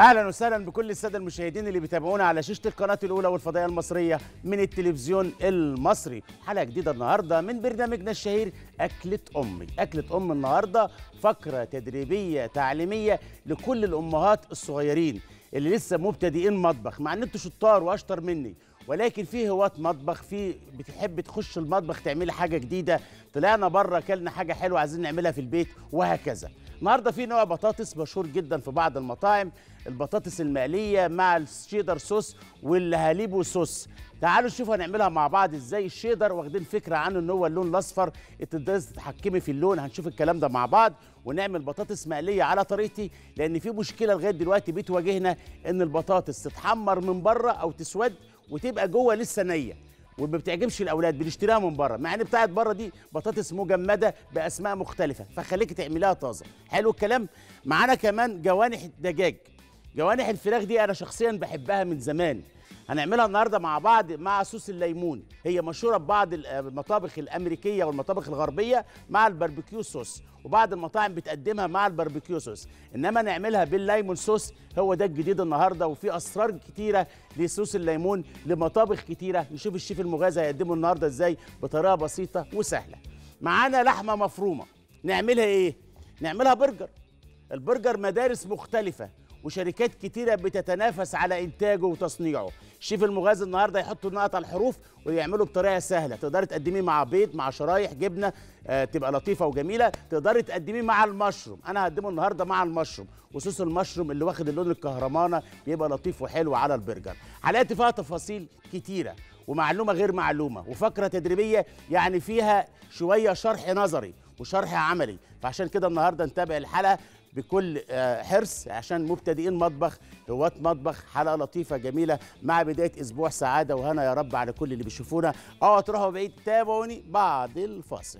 اهلا وسهلا بكل الساده المشاهدين اللي بيتابعونا على شاشه القناه الاولى والفضائيه المصريه من التلفزيون المصري حلقه جديده النهارده من برنامجنا الشهير اكله امي اكله ام النهارده فقره تدريبيه تعليميه لكل الامهات الصغيرين اللي لسه مبتدئين مطبخ مع ان انتوا شطار واشطر مني ولكن في هواة مطبخ في بتحب تخش المطبخ تعملي حاجه جديده طلعنا بره اكلنا حاجه حلوه عايزين نعملها في البيت وهكذا النهارده في نوع بطاطس مشهور جدا في بعض المطاعم البطاطس المقليه مع الشيدر صوص والهاليبو صوص تعالوا نشوف هنعملها مع بعض ازاي الشيدر واخدين فكره عنه ان هو اللون الاصفر تقدري تتحكمي في اللون هنشوف الكلام ده مع بعض ونعمل بطاطس مقليه على طريقتي لان في مشكله لغايه دلوقتي بتواجهنا ان البطاطس تتحمر من بره او تسود وتبقى جوه لسه نيه وما بتعجبش الاولاد بنشتريها من بره مع ان بتاعت بره دي بطاطس مجمده باسماء مختلفه فخليكي تعمليها طازه حلو الكلام معانا كمان جوانح الدجاج جوانح الفراخ دي انا شخصيا بحبها من زمان هنعملها النهارده مع بعض مع صوص الليمون هي مشهوره ببعض المطابخ الامريكيه والمطابخ الغربيه مع الباربيكيو صوص وبعض المطاعم بتقدمها مع الباربيكيو صوص انما نعملها بالليمون صوص هو ده الجديد النهارده وفي اسرار كتيره لصوص الليمون لمطابخ كتيره نشوف الشيف المغازي هيقدمه النهارده ازاي بطريقه بسيطه وسهله معانا لحمه مفرومه نعملها ايه نعملها برجر البرجر مدارس مختلفه وشركات كتيرة بتتنافس على إنتاجه وتصنيعه الشيف المغازي النهاردة يحطوا النقط على الحروف ويعملوا بطريقة سهلة تقدري تقدميه مع بيض مع شرايح جبنة آه تبقى لطيفة وجميلة تقدري تقدميه مع المشروم أنا هقدمه النهاردة مع المشروم وصوص المشروم اللي واخد اللون الكهرمانة بيبقى لطيف وحلو على البرجر حلقاتي فيها تفاصيل كتيرة ومعلومة غير معلومة وفقرة تدريبية يعني فيها شوية شرح نظري وشرح عملي فعشان كده النهاردة نتابع الحلقة بكل حرص عشان مبتدئين مطبخ هواة مطبخ حلقه لطيفه جميله مع بدايه اسبوع سعاده وهنا يا رب على كل اللي بيشوفونا اوعوا تروحوا بعيد تابعوني بعد الفاصل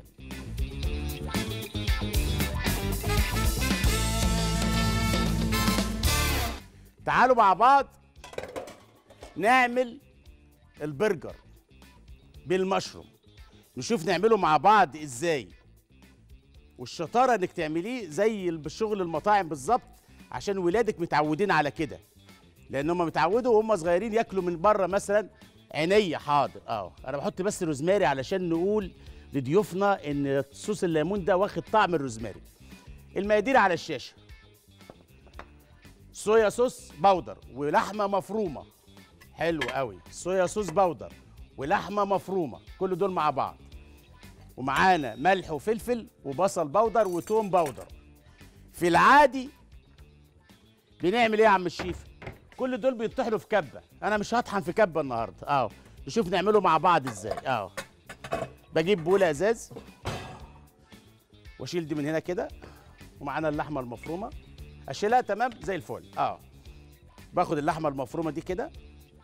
تعالوا مع بعض نعمل البرجر بالمشروم نشوف نعمله مع بعض ازاي والشطاره انك تعمليه زي شغل المطاعم بالظبط عشان ولادك متعودين على كده لان هم متعودوا وهم صغيرين ياكلوا من بره مثلا عينيا حاضر اه انا بحط بس روزماري علشان نقول لضيوفنا ان صوص الليمون ده واخد طعم الروزماري المقادير على الشاشه صويا صوص بودر ولحمه مفرومه حلو قوي صويا صوص بودر ولحمه مفرومه كل دول مع بعض ومعانا ملح وفلفل وبصل بودر وتوم بودر في العادي بنعمل ايه يا عم الشيف كل دول بيطحنوا في كبه انا مش هطحن في كبه النهارده اهو نشوف نعمله مع بعض ازاي اهو بجيب بوله ازاز واشيل دي من هنا كده ومعانا اللحمه المفرومه اشيلها تمام زي الفل اه باخد اللحمه المفرومه دي كده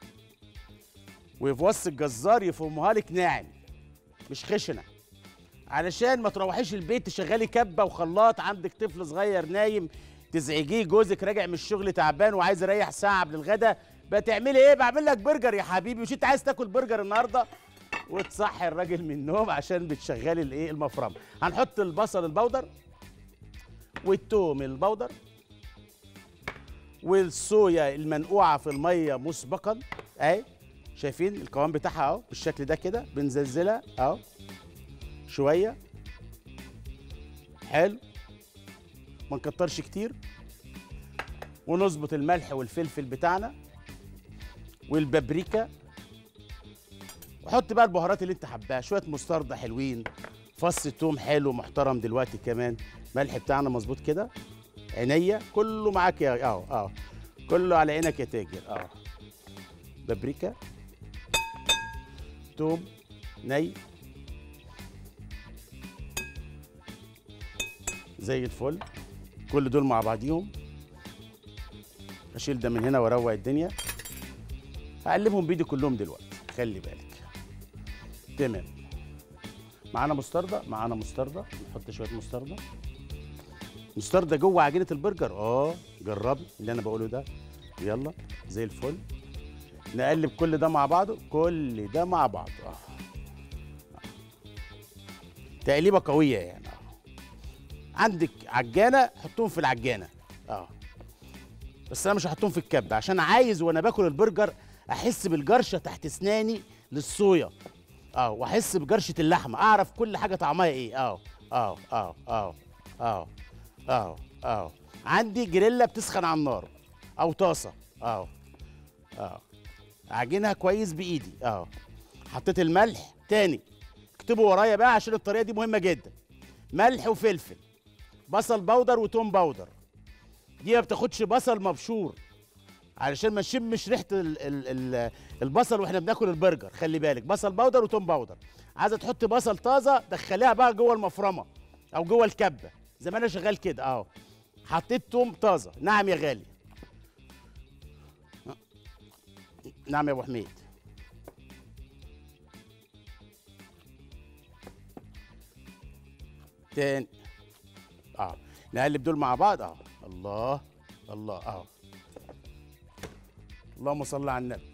وفي وسط الجزار يفرموها لك ناعم مش خشنه علشان ما تروحيش البيت تشغلي كبه وخلاط عندك طفل صغير نايم تزعجيه جوزك راجع من الشغل تعبان وعايز يريح ساعه قبل الغدا بتعملي ايه بعمل لك برجر يا حبيبي مش انت عايز تاكل برجر النهارده وتصحي الراجل من النوم عشان بتشغلي الايه المفرمه هنحط البصل البودر والثوم البودر والصويا المنقوعه في الميه مسبقا اهي شايفين القوام بتاعها اهو بالشكل ده كده بنزلزلها اهو شويه حلو ما نكترش كتير ونظبط الملح والفلفل بتاعنا والبابريكا وحط بقى البهارات اللي انت حباها شويه مستردة حلوين فص توم حلو محترم دلوقتي كمان ملح بتاعنا مظبوط كده عينيا كله معاك يا اهو اهو كله على عينك يا تاجر اه بابريكا توم ني زي الفل كل دول مع بعضيهم اشيل ده من هنا واروق الدنيا هقلبهم بايدي كلهم دلوقتي خلي بالك تمام معانا مستردة معانا مستردة نحط شويه مستردة مستردة جوه عجينه البرجر اه جربي اللي انا بقوله ده يلا زي الفل نقلب كل ده مع بعضه كل ده مع بعضه اه تقليبه قويه يعني اه عندك عجانه حطهم في العجانه اه بس انا مش هحطهم في الكبه عشان عايز وانا باكل البرجر احس بالجرشه تحت اسناني للصويا اه واحس بجرشه اللحمه اعرف كل حاجه طعمها ايه اه اه اه اه اه اه اه عندي جريلا بتسخن على النار او طاسه اه اه اعجنها كويس بايدي اه حطيت الملح تاني اكتبوا ورايا بقى عشان الطريقه دي مهمه جدا ملح وفلفل بصل بودر وتوم بودر دي ما بتاخدش بصل مبشور علشان ما نشمش ريحه ال ال ال البصل واحنا بناكل البرجر خلي بالك بصل بودر وتوم بودر عايزه تحط بصل طازه دخليها بقى جوه المفرمه او جوه الكبه زي ما انا شغال كده اهو حطيت توم طازه نعم يا غالي نعم يا ابو حميد تاني اه نقلب دول مع بعض اه الله الله اه اللهم صل على النبي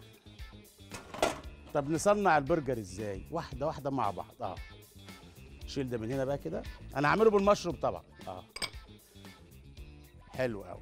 طب نصنع البرجر ازاي واحده واحده مع بعض اه شيل ده من هنا بقى كده انا هعمله بالمشروب طبعا اه حلو قوي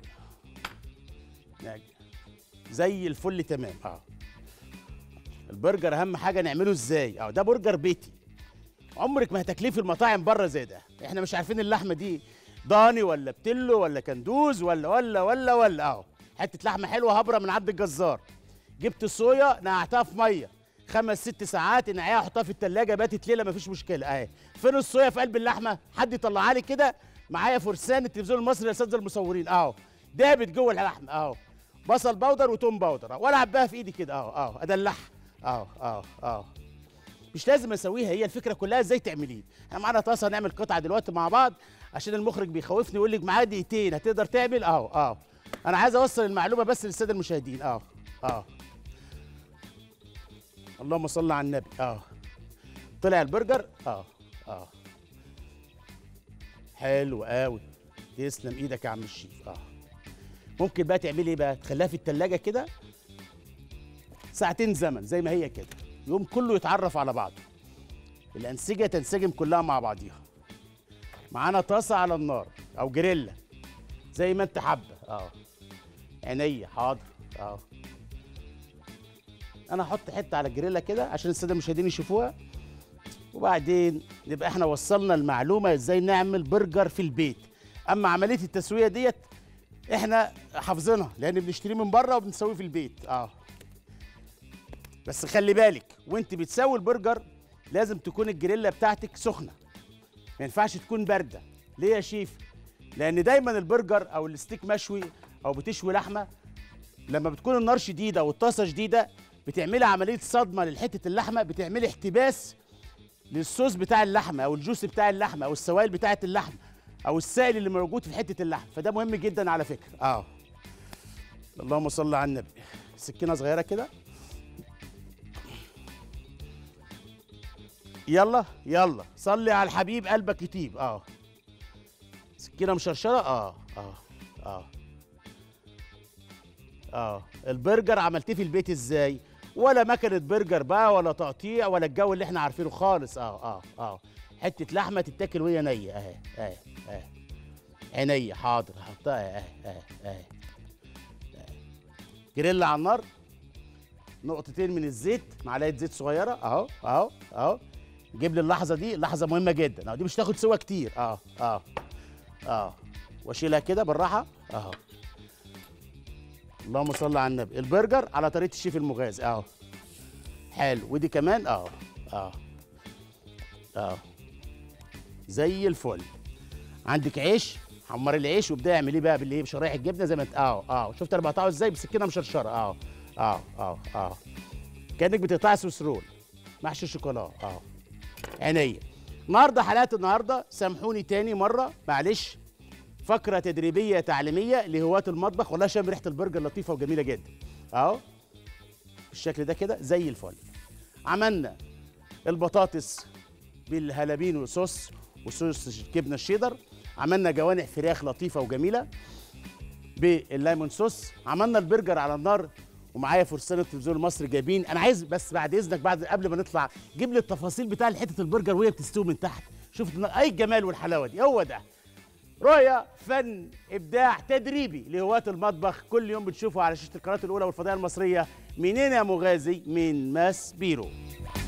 زي الفل تمام اه البرجر اهم حاجه نعمله ازاي اه ده برجر بيتي عمرك ما هتاكليه في المطاعم بره زي ده احنا مش عارفين اللحمه دي ضاني ولا بتلو ولا كندوز ولا ولا ولا ولا اهو حته لحمه حلوه هبره من عند الجزار جبت الصويا نقعتها في ميه خمس ست ساعات انقعيها احطها في التلاجة باتت ليله مفيش مشكله اهي فين الصويا في قلب اللحمه حد يطلعها لي كده معايا فرسان التلفزيون المصري يا اساتذه المصورين اهو دابت جوه اللحمه اهو بصل بودر وتوم بودر أهو. ولا عباها في ايدي كده اهو اهو ادلعها اهو اهو اهو مش لازم اسويها هي الفكره كلها ازاي تعمليه احنا معانا طاسه نعمل قطعه دلوقتي مع بعض عشان المخرج بيخوفني يقول لك معايا دقيقتين هتقدر تعمل اهو اهو انا عايز اوصل المعلومه بس للساده المشاهدين اهو اهو اللهم صل على النبي اه طلع البرجر اه اه حلو قوي تسلم ايدك يا عم الشيف اه ممكن بقى تعملي ايه بقى تخليها في التلاجة كده ساعتين زمن زي ما هي كده يوم كله يتعرف على بعضه الانسجه تنسجم كلها مع بعضيها معانا طاسه على النار او جريلا زي ما انت حابه اه عينيا حاضر اه انا هحط حته على الجريلا كده عشان الساده المشاهدين يشوفوها وبعدين نبقى احنا وصلنا المعلومه ازاي نعمل برجر في البيت اما عمليه التسويه ديت احنا حافظينها لان بنشتريه من بره وبنسويه في البيت اه بس خلي بالك وانت بتسوي البرجر لازم تكون الجريلا بتاعتك سخنه ما ينفعش تكون بارده ليه يا شيف لان دايما البرجر او الستيك مشوي او بتشوي لحمه لما بتكون النار شديده والطاسه شديده بتعملي عمليه صدمه لحته اللحمه بتعملي احتباس للصوص بتاع اللحمه او الجوس بتاع اللحمه او السوائل بتاعه اللحمه او السائل اللي موجود في حته اللحم فده مهم جدا على فكره اه اللهم صل على النبي سكينه صغيره كده يلا يلا صلي على الحبيب قلبك يطيب اه سكينه مشرشره اه اه اه اه البرجر عملتيه في البيت ازاي ولا مكنه برجر بقى ولا تقطيع ولا الجو اللي احنا عارفينه خالص اه اه اه حته لحمه تتاكل وهي نيه اهي اهي اهي عينيا حاضر هحطها اهي اهي اهي جريلا على النار نقطتين من الزيت معلقه زيت صغيره اهو اهو اهو جيب لي اللحظه دي لحظه مهمه جدا اهو دي مش تاخد سوا كتير اه اه اه واشيلها كده بالراحه اهو اللهم صل على النبي البرجر على طريقه الشيف المغازي اهو حلو ودي كمان اهو اهو اهو زي الفل عندك عيش حمر العيش وابداي اعمليه بقى بالايه بشرايح الجبنه زي ما انت اهو اهو شفت انا بقطعه ازاي بسكينه مشرشره اهو اهو اهو اهو كانك بتقطعي سويس رول محشي شوكولاته اهو عينيا النهارده حلقه النهارده سامحوني تاني مره معلش فقره تدريبيه تعليميه لهواة المطبخ والله شام ريحه البرجر لطيفه وجميله جدا اهو بالشكل ده كده زي الفل عملنا البطاطس بالهلابين صوص وصوص الجبنه الشيدر عملنا جوانح فراخ لطيفه وجميله بالليمون صوص عملنا البرجر على النار ومعايا فرسان التلفزيون المصري جايبين انا عايز بس بعد اذنك بعد قبل ما نطلع جيب لي التفاصيل بتاع حته البرجر وهي بتستوي من تحت شوف اي الجمال والحلاوه دي هو ده رؤية فن إبداع تدريبي لهواة المطبخ كل يوم بتشوفه على شاشة القناة الأولى والفضائية المصرية منين يا مغازي من ماس بيرو